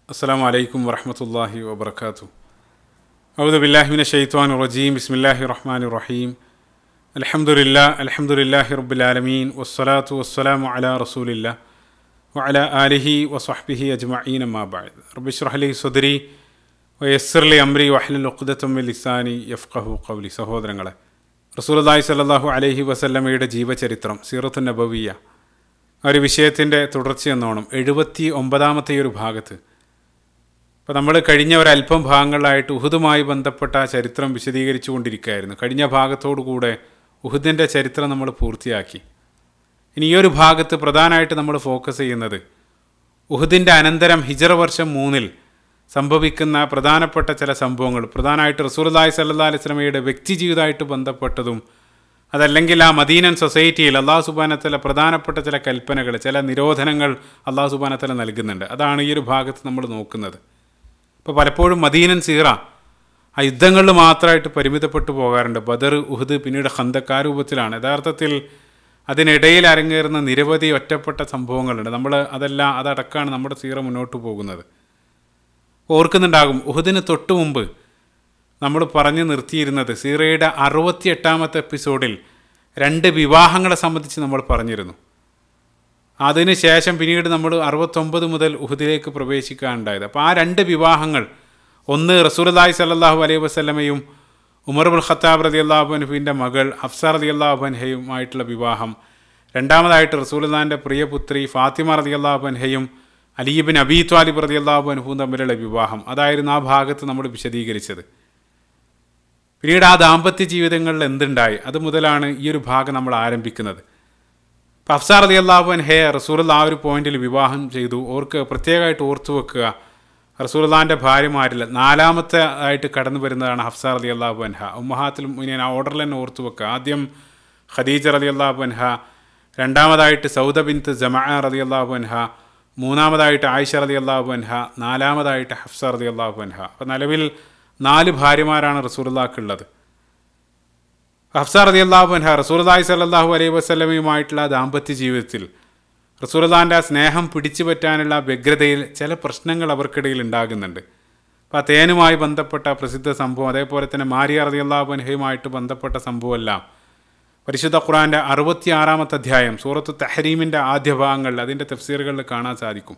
അസ്സാം വലൈക്കും വറഹമത്തല്ലാഹി വബർക്കാത്തു ഔദു ബില്ലാഹിമിന ഷെയ്ത്വാൻ റജീം ബിസ്മില്ലാഹി റഹ്മാൻ റഹീം അലഹമുല്ലാ അലഹമുല്ലാഹി റബ്ബുലാലമീൻ വസ്സലാത്തു വസ്സലാമു അലാ റസൂലില്ല വഅല ആലിഹി വസ്വഹ്ബിഹി അജ്മഈൻ അമ്മാബാദ് റബ്ബിഷ്റഹ്ലി സുദരി വയസ്സർലി അംരി വഹ്ലുൽ ഉഖ്ദത്തും ലിസാനി യഫ്ഖഹു ഖൗലി സഹോദരങ്ങളെ റസൂലുള്ളാഹി സ്വല്ലല്ലാഹു അലൈഹി വസല്ലമയുടെ ജീവചരിത്രം സീറത്തു നബവിയ ആ ഒരു വിഷയത്തിൻ്റെ തുടർച്ചയെന്നോണം എഴുപത്തി ഒമ്പതാമത്തെ ഈ ഒരു ഭാഗത്ത് അപ്പോൾ നമ്മൾ കഴിഞ്ഞ ഒരല്പം ഭാഗങ്ങളിലായിട്ട് ഉഹുദുമായി ബന്ധപ്പെട്ട ചരിത്രം വിശദീകരിച്ചു കൊണ്ടിരിക്കുകയായിരുന്നു കഴിഞ്ഞ ഭാഗത്തോടു കൂടെ ഉഹുദിൻ്റെ ചരിത്രം നമ്മൾ പൂർത്തിയാക്കി ഇനി ഈ ഒരു ഭാഗത്ത് പ്രധാനമായിട്ട് നമ്മൾ ഫോക്കസ് ചെയ്യുന്നത് ഉഹുദിൻ്റെ അനന്തരം ഹിജറ വർഷം മൂന്നിൽ സംഭവിക്കുന്ന പ്രധാനപ്പെട്ട ചില സംഭവങ്ങൾ പ്രധാനമായിട്ട് റസൂർലായി സല്ലാ അലൈഹി സ്വലമയുടെ വ്യക്തി ജീവിതമായിട്ട് ബന്ധപ്പെട്ടതും അതല്ലെങ്കിൽ ആ മദീനൻ സൊസൈറ്റിയിൽ അള്ളാഹു സുബാനത്തല പ്രധാനപ്പെട്ട ചില കൽപ്പനകൾ ചില നിരോധനങ്ങൾ അള്ളാഹു സുബാനത്തല നൽകുന്നുണ്ട് അതാണ് ഈ ഒരു ഭാഗത്ത് നമ്മൾ നോക്കുന്നത് ഇപ്പോൾ പലപ്പോഴും മദീനൻ സീറ ആ യുദ്ധങ്ങളിൽ മാത്രമായിട്ട് പരിമിതപ്പെട്ടു പോകാറുണ്ട് ബദർ ഉഹദ് പിന്നീട് ഹന്തക്ക് ആ രൂപത്തിലാണ് യഥാർത്ഥത്തിൽ അതിനിടയിൽ അരങ്ങേറുന്ന നിരവധി ഒറ്റപ്പെട്ട സംഭവങ്ങളുണ്ട് നമ്മൾ അതെല്ലാം അതടക്കമാണ് നമ്മുടെ സീറ മുന്നോട്ട് പോകുന്നത് ഓർക്കുന്നുണ്ടാകും ഉഹദിന് തൊട്ട് മുമ്പ് നമ്മൾ പറഞ്ഞു നിർത്തിയിരുന്നത് സീറയുടെ അറുപത്തി എട്ടാമത്തെ എപ്പിസോഡിൽ രണ്ട് വിവാഹങ്ങളെ സംബന്ധിച്ച് നമ്മൾ പറഞ്ഞിരുന്നു അതിന് ശേഷം പിന്നീട് നമ്മൾ അറുപത്തൊമ്പത് മുതൽ ഉഹദിലേക്ക് പ്രവേശിക്കാനുണ്ടായത് അപ്പോൾ ആ രണ്ട് വിവാഹങ്ങൾ ഒന്ന് റസൂർലായി സല്ലാഹു അലൈഹി വസ്ലമയും ഉമർബുൽ ഖത്താബ് റതി അള്ളാഹുബൻഹുവിൻ്റെ മകൾ അഫ്സാർ റതി അള്ളാഹുബൻഹയുമായിട്ടുള്ള വിവാഹം രണ്ടാമതായിട്ട് റസൂൽദാൻ്റെ പ്രിയപുത്രി ഫാത്തിമ റതി അള്ളാഹുബൻഹയും അലീബിൻ അബീ ത്വാലിബ് റതി അള്ളാഹുബൻഹുവും തമ്മിലുള്ള വിവാഹം അതായിരുന്നു ആ ഭാഗത്ത് നമ്മൾ വിശദീകരിച്ചത് പിന്നീട് ആ ദാമ്പത്യ ജീവിതങ്ങളിൽ എന്തുണ്ടായി അത് മുതലാണ് ഈ ഒരു ഭാഗം നമ്മൾ ആരംഭിക്കുന്നത് അപ്പോൾ അഫ്സാർ അലി അള്ളാഹുൻ ഹേ റസൂൽ ആ ഒരു പോയിന്റിൽ വിവാഹം ചെയ്തു ഓർക്ക് പ്രത്യേകമായിട്ട് ഓർത്തു വെക്കുക റസൂൽദാൻ്റെ ഭാര്യമാരിൽ നാലാമത്തെ ആയിട്ട് കടന്നു വരുന്നതാണ് ഹഫ്സാർ അലി അള്ളാഹു അൻഹ ഉമ്മഹാത്തിൽ ഇങ്ങനെ ആ ഓർഡറിൽ തന്നെ ഓർത്തു വെക്കുക ആദ്യം ഖദീജ റലി അള്ളാഹു അൻഹ രണ്ടാമതായിട്ട് സൗദ ബിൻത്ത് ജമാ റലി അള്ളാഹു അൻഹ മൂന്നാമതായിട്ട് ആയിഷ റലി അള്ളാഹു അൻഹ നാലാമതായിട്ട് ഹഫ്സ റലി അള്ളാഹു അൻഹ അപ്പോൾ നിലവിൽ നാല് ഭാര്യമാരാണ് റസൂർലാക്കുള്ളത് ഹഫ്സ റതി അള്ളാഹു അൻഹ റസൂർലായി സല്ലാഹു അലൈഹി വസ്ലമയുമായിട്ടുള്ള ദാമ്പത്യ ജീവിതത്തിൽ റസൂർലാൻ്റെ ആ സ്നേഹം പിടിച്ചു പറ്റാനുള്ള വ്യഗ്രതയിൽ ചില പ്രശ്നങ്ങൾ അവർക്കിടയിൽ ഉണ്ടാകുന്നുണ്ട് അപ്പോൾ ആ തേനുമായി ബന്ധപ്പെട്ട പ്രസിദ്ധ സംഭവം അതേപോലെ തന്നെ മാരിയ റതി അള്ളാഹു അൻഹയുമായിട്ട് ബന്ധപ്പെട്ട സംഭവമെല്ലാം പരിശുദ്ധ ഖുറാൻ്റെ അറുപത്തിയാറാമത്തെ അധ്യായം സൂറത്ത് തെഹരീമിൻ്റെ ആദ്യ ഭാഗങ്ങളിൽ അതിൻ്റെ തഫ്സീറുകളിൽ കാണാൻ സാധിക്കും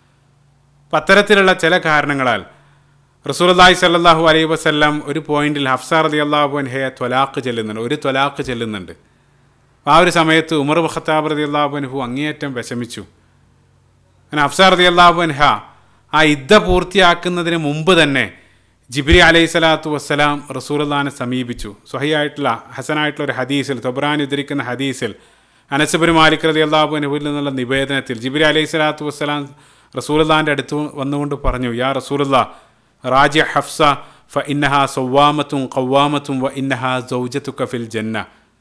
അപ്പം അത്തരത്തിലുള്ള ചില കാരണങ്ങളാൽ റസൂലി സല്ലാഹു അലൈഹി വസ്ല്ലാം ഒരു പോയിന്റിൽ ഹഫ്സാർ അലി അള്ളാഹു അൻഹയെ ത്വലാഖ് ചെല്ലുന്നുണ്ട് ഒരു ത്വലാഖ് ചെല്ലുന്നുണ്ട് ആ ഒരു സമയത്ത് ഉമർ ഖത്താബ് റതി അള്ളാഹു അൻഹു അങ്ങേയറ്റം വിഷമിച്ചു അങ്ങനെ ഹഫ്സാർ റതി അള്ളാഹു അൻഹ ആ യുദ്ധ പൂർത്തിയാക്കുന്നതിന് മുമ്പ് തന്നെ ജിബ്രി അലൈഹി സ്വലാത്തു വസ്സലാം റസൂലുള്ളാനെ സമീപിച്ചു സ്വഹിയായിട്ടുള്ള ഹസനായിട്ടുള്ള ഒരു ഹദീസിൽ തൊബ്രാൻ ഉദ്ധരിക്കുന്ന ഹദീസിൽ അനസബുർ മാലിക് റതി അള്ളാഹു അനുഹുവിൽ നിന്നുള്ള നിവേദനത്തിൽ ജിബ്രി അലൈഹി സ്വലാത്തു വസ്സലാം റസൂലുള്ളാൻ്റെ അടുത്ത് വന്നുകൊണ്ട് പറഞ്ഞു യാ റസൂലുള്ള റാജ ഹഫ്സ ഫ ഇന്നഹ സൊവ്വാമത്തും കവ്വാമത്തും വ ഇന്നഹ സൗജത്തുക്ക ഫിൽ ജന്ന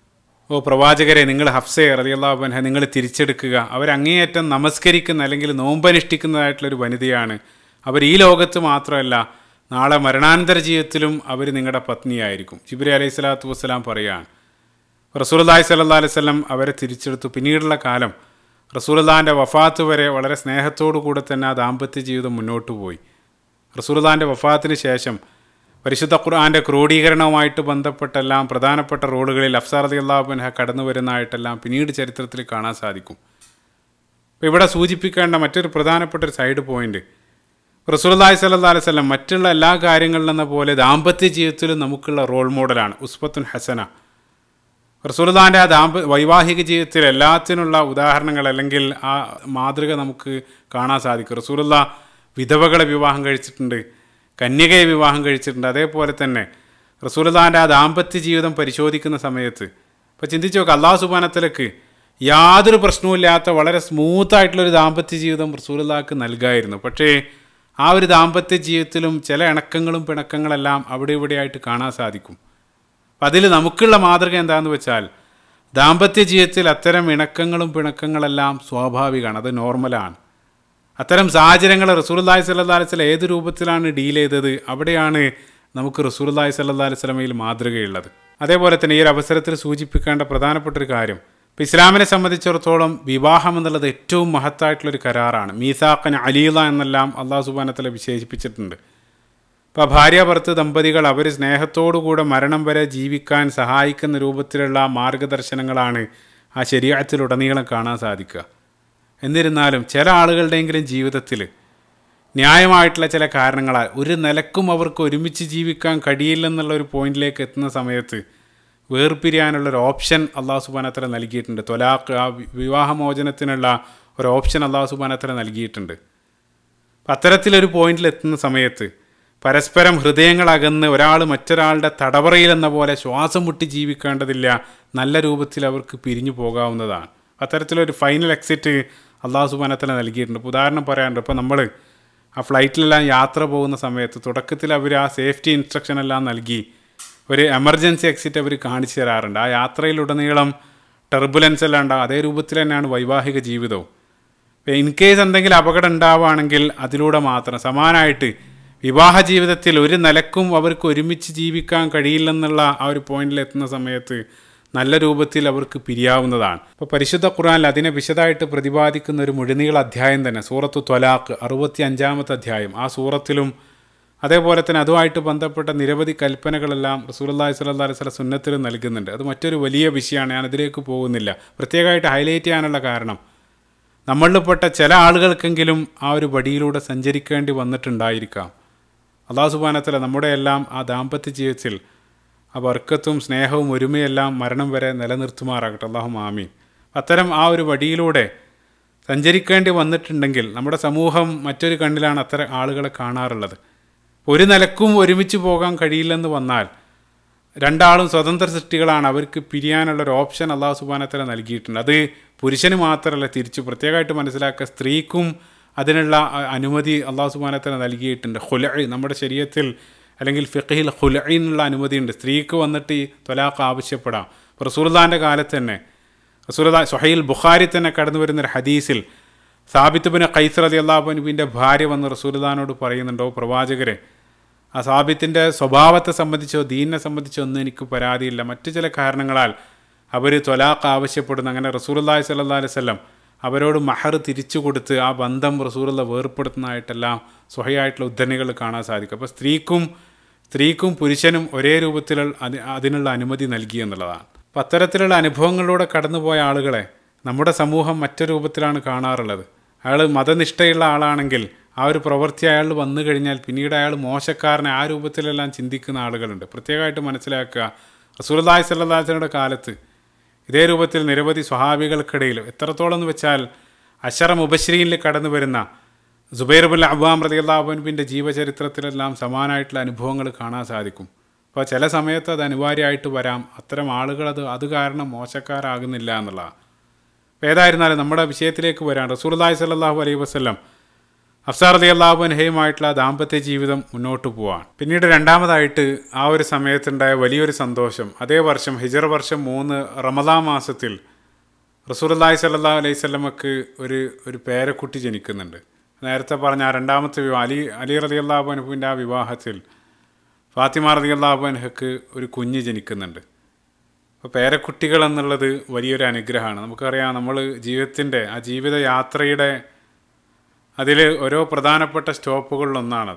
ഓ പ്രവാചകരെ നിങ്ങൾ ഹഫ്സയെ റതിയല്ലാഹുബൻഹ നിങ്ങൾ തിരിച്ചെടുക്കുക അവരങ്ങേയറ്റം നമസ്കരിക്കുന്ന അല്ലെങ്കിൽ നോമ്പനുഷ്ഠിക്കുന്നതായിട്ടുള്ളൊരു വനിതയാണ് അവർ ഈ ലോകത്ത് മാത്രമല്ല നാളെ മരണാനന്തര ജീവിതത്തിലും അവർ നിങ്ങളുടെ പത്നിയായിരിക്കും ജിബ്രി അലൈഹി സ്വലാത്തു വസ്സലാം പറയുകയാണ് റസൂലി സല്ലാ അലൈഹി സ്വലം അവരെ തിരിച്ചെടുത്തു പിന്നീടുള്ള കാലം റസൂലുള്ളാൻ്റെ വഫാത്ത് വരെ വളരെ സ്നേഹത്തോടു കൂടെ തന്നെ ആ ദാമ്പത്യ ജീവിതം മുന്നോട്ട് പോയി റസൂലുള്ളാൻ്റെ വഫാത്തിന് ശേഷം പരിശുദ്ധ ഖുർആാൻ്റെ ക്രോഡീകരണവുമായിട്ട് ബന്ധപ്പെട്ടെല്ലാം പ്രധാനപ്പെട്ട റോളുകളിൽ അഫ്സാർ അലി അള്ളാഹുബൻഹ കടന്നു വരുന്നതായിട്ടെല്ലാം പിന്നീട് ചരിത്രത്തിൽ കാണാൻ സാധിക്കും അപ്പോൾ ഇവിടെ സൂചിപ്പിക്കേണ്ട മറ്റൊരു പ്രധാനപ്പെട്ട ഒരു സൈഡ് പോയിന്റ് റസൂലി സല്ലാ അലൈഹി സ്വലം മറ്റുള്ള എല്ലാ കാര്യങ്ങളിലെന്ന പോലെ ദാമ്പത്യ ജീവിതത്തിലും നമുക്കുള്ള റോൾ മോഡലാണ് ഉസ്ബത്തുൻ ഹസന റസൂൽദാൻ്റെ ആ ദാമ്പ വൈവാഹിക ജീവിതത്തിൽ എല്ലാത്തിനുള്ള ഉദാഹരണങ്ങൾ അല്ലെങ്കിൽ ആ മാതൃക നമുക്ക് കാണാൻ സാധിക്കും റസൂലുള്ള വിധവകളെ വിവാഹം കഴിച്ചിട്ടുണ്ട് കന്യകയെ വിവാഹം കഴിച്ചിട്ടുണ്ട് അതേപോലെ തന്നെ റസൂൽദാൻ്റെ ആ ദാമ്പത്യ ജീവിതം പരിശോധിക്കുന്ന സമയത്ത് ഇപ്പോൾ ചിന്തിച്ച് നോക്കുക അള്ളാഹു സുബാനത്തിലേക്ക് യാതൊരു പ്രശ്നവുമില്ലാത്ത വളരെ സ്മൂത്തായിട്ടുള്ളൊരു ദാമ്പത്യ ജീവിതം റസൂലുള്ളാക്ക് നൽകായിരുന്നു പക്ഷേ ആ ഒരു ദാമ്പത്യ ജീവിതത്തിലും ചില ഇണക്കങ്ങളും പിണക്കങ്ങളെല്ലാം അവിടെ ഇവിടെയായിട്ട് കാണാൻ സാധിക്കും അപ്പം അതിൽ നമുക്കുള്ള മാതൃക എന്താണെന്ന് വെച്ചാൽ ദാമ്പത്യ ജീവിതത്തിൽ അത്തരം ഇണക്കങ്ങളും പിണക്കങ്ങളെല്ലാം സ്വാഭാവികമാണ് അത് നോർമലാണ് അത്തരം സാഹചര്യങ്ങൾ റസൂർല്ലാഹി സല്ലാ അലിസ്ലം ഏത് രൂപത്തിലാണ് ഡീൽ ചെയ്തത് അവിടെയാണ് നമുക്ക് റസൂർല്ലാഹി സല്ലാ അലിസ്ലമയിൽ മാതൃകയുള്ളത് അതേപോലെ തന്നെ ഈ ഒരു അവസരത്തിൽ സൂചിപ്പിക്കേണ്ട പ്രധാനപ്പെട്ട ഒരു കാര്യം ഇപ്പോൾ ഇസ്ലാമിനെ സംബന്ധിച്ചിടത്തോളം വിവാഹം എന്നുള്ളത് ഏറ്റവും മഹത്തായിട്ടുള്ളൊരു കരാറാണ് മീസാഖൻ അലീല എന്നെല്ലാം അള്ളാഹു സുബാനത്തല വിശേഷിപ്പിച്ചിട്ടുണ്ട് ഇപ്പോൾ ഭാര്യ ഭർത്ത് ദമ്പതികൾ അവർ സ്നേഹത്തോടുകൂടെ മരണം വരെ ജീവിക്കാൻ സഹായിക്കുന്ന രൂപത്തിലുള്ള മാർഗദർശനങ്ങളാണ് ആ ശരീരത്തിലുടനീളം കാണാൻ സാധിക്കുക എന്നിരുന്നാലും ചില ആളുകളുടെയെങ്കിലും ജീവിതത്തിൽ ന്യായമായിട്ടുള്ള ചില കാരണങ്ങളാൽ ഒരു നിലക്കും അവർക്ക് ഒരുമിച്ച് ജീവിക്കാൻ കഴിയില്ലെന്നുള്ള ഒരു പോയിന്റിലേക്ക് എത്തുന്ന സമയത്ത് വേർപിരിയാനുള്ളൊരു ഓപ്ഷൻ അള്ളാഹു സുബാനത്തല നൽകിയിട്ടുണ്ട് തൊലാഖ് ആ വിവാഹമോചനത്തിനുള്ള ഒരു ഓപ്ഷൻ അള്ളാഹു സുബാനത്തല നൽകിയിട്ടുണ്ട് അപ്പം അത്തരത്തിലൊരു പോയിന്റിൽ എത്തുന്ന സമയത്ത് പരസ്പരം ഹൃദയങ്ങളകന്ന് ഒരാൾ മറ്റൊരാളുടെ തടവറയിലെന്ന പോലെ ശ്വാസം മുട്ടി ജീവിക്കേണ്ടതില്ല നല്ല രൂപത്തിൽ അവർക്ക് പിരിഞ്ഞു പോകാവുന്നതാണ് അത്തരത്തിലൊരു ഫൈനൽ എക്സിറ്റ് അള്ളാഹു സുബാനത്തല നൽകിയിട്ടുണ്ട് ഇപ്പോൾ ഉദാഹരണം പറയാനുണ്ട് ഇപ്പോൾ നമ്മൾ ആ ഫ്ലൈറ്റിലെല്ലാം യാത്ര പോകുന്ന സമയത്ത് തുടക്കത്തിൽ അവർ ആ സേഫ്റ്റി ഇൻസ്ട്രക്ഷൻ എല്ലാം നൽകി ഒരു എമർജൻസി എക്സിറ്റ് അവർ കാണിച്ചു തരാറുണ്ട് ആ യാത്രയിലുടനീളം ടെർബുലൻസ് എല്ലാം ഉണ്ടാകും അതേ രൂപത്തിൽ തന്നെയാണ് വൈവാഹിക ജീവിതവും ഇൻ കേസ് എന്തെങ്കിലും അപകടം ഉണ്ടാവുകയാണെങ്കിൽ അതിലൂടെ മാത്രം സമാനമായിട്ട് വിവാഹ ജീവിതത്തിൽ ഒരു നിലക്കും അവർക്ക് ഒരുമിച്ച് ജീവിക്കാൻ കഴിയില്ലെന്നുള്ള ആ ഒരു പോയിന്റിൽ എത്തുന്ന സമയത്ത് നല്ല രൂപത്തിൽ അവർക്ക് പിരിയാവുന്നതാണ് ഇപ്പോൾ പരിശുദ്ധ ഖുറാനിൽ അതിനെ വിശദമായിട്ട് പ്രതിപാദിക്കുന്ന ഒരു മുഴുനീള അധ്യായം തന്നെ സൂറത്ത് ത്വലാഖ് അറുപത്തി അഞ്ചാമത്തെ അധ്യായം ആ സൂറത്തിലും അതേപോലെ തന്നെ അതുമായിട്ട് ബന്ധപ്പെട്ട നിരവധി കൽപ്പനകളെല്ലാം റസൂലി സ്വല്ലാ അലൈഹി സ്വലം സുന്നത്തിൽ നൽകുന്നുണ്ട് അത് മറ്റൊരു വലിയ വിഷയമാണ് ഞാൻ അതിലേക്ക് പോകുന്നില്ല പ്രത്യേകമായിട്ട് ഹൈലൈറ്റ് ചെയ്യാനുള്ള കാരണം നമ്മളിൽപ്പെട്ട ചില ആളുകൾക്കെങ്കിലും ആ ഒരു വടിയിലൂടെ സഞ്ചരിക്കേണ്ടി വന്നിട്ടുണ്ടായിരിക്കാം അള്ളാഹു സുബാനത്തല നമ്മുടെ എല്ലാം ആ ദാമ്പത്യ ജീവിതത്തിൽ ആ വർക്കത്തും സ്നേഹവും ഒരുമയെല്ലാം മരണം വരെ നിലനിർത്തുമാറാകട്ടെ അള്ളാഹു മാമീൻ അത്തരം ആ ഒരു വടിയിലൂടെ സഞ്ചരിക്കേണ്ടി വന്നിട്ടുണ്ടെങ്കിൽ നമ്മുടെ സമൂഹം മറ്റൊരു കണ്ണിലാണ് അത്തരം ആളുകളെ കാണാറുള്ളത് ഒരു നിലക്കും ഒരുമിച്ച് പോകാൻ കഴിയില്ലെന്ന് വന്നാൽ രണ്ടാളും സ്വതന്ത്ര സൃഷ്ടികളാണ് അവർക്ക് പിരിയാനുള്ള ഒരു ഓപ്ഷൻ അള്ളാഹു സുബാനത്തല നൽകിയിട്ടുണ്ട് അത് പുരുഷന് മാത്രമല്ല തിരിച്ചു പ്രത്യേകമായിട്ട് മനസ്സിലാക്കുക സ്ത്രീക്കും അതിനുള്ള അനുമതി അള്ളാഹു സുബാനത്തല നൽകിയിട്ടുണ്ട് ഹുല നമ്മുടെ ശരീരത്തിൽ അല്ലെങ്കിൽ ഫിഖഹിൽ ഹുലൈനുള്ള അനുമതിയുണ്ട് സ്ത്രീക്ക് വന്നിട്ട് ഈ തൊലാഖ് ആവശ്യപ്പെടാം ഇപ്പോൾ റസൂർദാൻ്റെ കാലത്ത് തന്നെ റസൂർദാ സൊഹൈൽ ബുഖാരി തന്നെ കടന്നു വരുന്നൊരു ഹദീസിൽ സാബിത്തുബിന് ഖൈസർ അലി അള്ളാഹുബിൻ്റെ ഭാര്യ വന്ന് റസൂർദാനോട് പറയുന്നുണ്ടോ പ്രവാചകരെ ആ സാബിത്തിൻ്റെ സ്വഭാവത്തെ സംബന്ധിച്ചോ ദീനിനെ സംബന്ധിച്ചോ ഒന്നും എനിക്ക് പരാതിയില്ല മറ്റു ചില കാരണങ്ങളാൽ അവർ തൊലാഖ് ആവശ്യപ്പെടുന്നു അങ്ങനെ റസൂർല്ലാഹി സല്ലാ അലൈഹി സ്വലം അവരോട് മഹർ തിരിച്ചു കൊടുത്ത് ആ ബന്ധം റസൂറുള്ള വേർപ്പെടുത്തുന്നതായിട്ടെല്ലാം സ്വഹയായിട്ടുള്ള ഉദ്ധരണികൾ കാണാൻ സാധിക്കും അപ്പോൾ സ്ത്രീക്കും സ്ത്രീക്കും പുരുഷനും ഒരേ രൂപത്തിൽ അതിനുള്ള അനുമതി നൽകി എന്നുള്ളതാണ് അപ്പം അത്തരത്തിലുള്ള അനുഭവങ്ങളിലൂടെ കടന്നുപോയ ആളുകളെ നമ്മുടെ സമൂഹം മറ്റൊരു രൂപത്തിലാണ് കാണാറുള്ളത് അയാൾ മതനിഷ്ഠയുള്ള ആളാണെങ്കിൽ ആ ഒരു പ്രവൃത്തി അയാൾ വന്നു കഴിഞ്ഞാൽ പിന്നീട് അയാൾ മോശക്കാരനെ ആ രൂപത്തിലെല്ലാം ചിന്തിക്കുന്ന ആളുകളുണ്ട് പ്രത്യേകമായിട്ട് മനസ്സിലാക്കുക റസൂൽദായ് സല്ലാസിനുടെ കാലത്ത് ഇതേ രൂപത്തിൽ നിരവധി സ്വഹാബികൾക്കിടയിൽ എത്രത്തോളം എന്ന് വെച്ചാൽ അഷറ മുബശ്രീനിൽ കടന്നു വരുന്ന സുബൈർബുൽ അബ്ബാം റതി അള്ളാഹുബിൻ്റെ ജീവചരിത്രത്തിലെല്ലാം സമാനമായിട്ടുള്ള അനുഭവങ്ങൾ കാണാൻ സാധിക്കും അപ്പോൾ ചില സമയത്ത് അത് അനിവാര്യമായിട്ട് വരാം അത്തരം ആളുകൾ അത് അത് കാരണം മോശക്കാരാകുന്നില്ല എന്നുള്ളതാണ് അപ്പോൾ ഏതായിരുന്നാലും നമ്മുടെ വിഷയത്തിലേക്ക് വരാം റസൂർലായി സല്ലാഹു അലൈഹി വസ്ലം അഫ്സാർ അലി അള്ളാഹുബൻഹയുമായിട്ടുള്ള ദാമ്പത്യ ജീവിതം മുന്നോട്ട് പോവാണ് പിന്നീട് രണ്ടാമതായിട്ട് ആ ഒരു സമയത്തുണ്ടായ വലിയൊരു സന്തോഷം അതേ വർഷം ഹിജർ വർഷം മൂന്ന് റമദാ മാസത്തിൽ റസൂർല്ലാഹി സല്ലാ അലൈഹി സ്വലമക്ക് ഒരു ഒരു പേരക്കുട്ടി ജനിക്കുന്നുണ്ട് നേരത്തെ പറഞ്ഞ ആ രണ്ടാമത്തെ വിവാഹം അലി അലി റതി അള്ളാഹുബൻഹുവിൻ്റെ ആ വിവാഹത്തിൽ ഫാത്തിമ റതി അള്ളാഹുബൻഹക്ക് ഒരു കുഞ്ഞ് ജനിക്കുന്നുണ്ട് അപ്പോൾ പേരക്കുട്ടികൾ എന്നുള്ളത് വലിയൊരു അനുഗ്രഹമാണ് നമുക്കറിയാം നമ്മൾ ജീവിതത്തിൻ്റെ ആ ജീവിത യാത്രയുടെ അതിൽ ഓരോ പ്രധാനപ്പെട്ട സ്റ്റോപ്പുകളിലൊന്നാണത്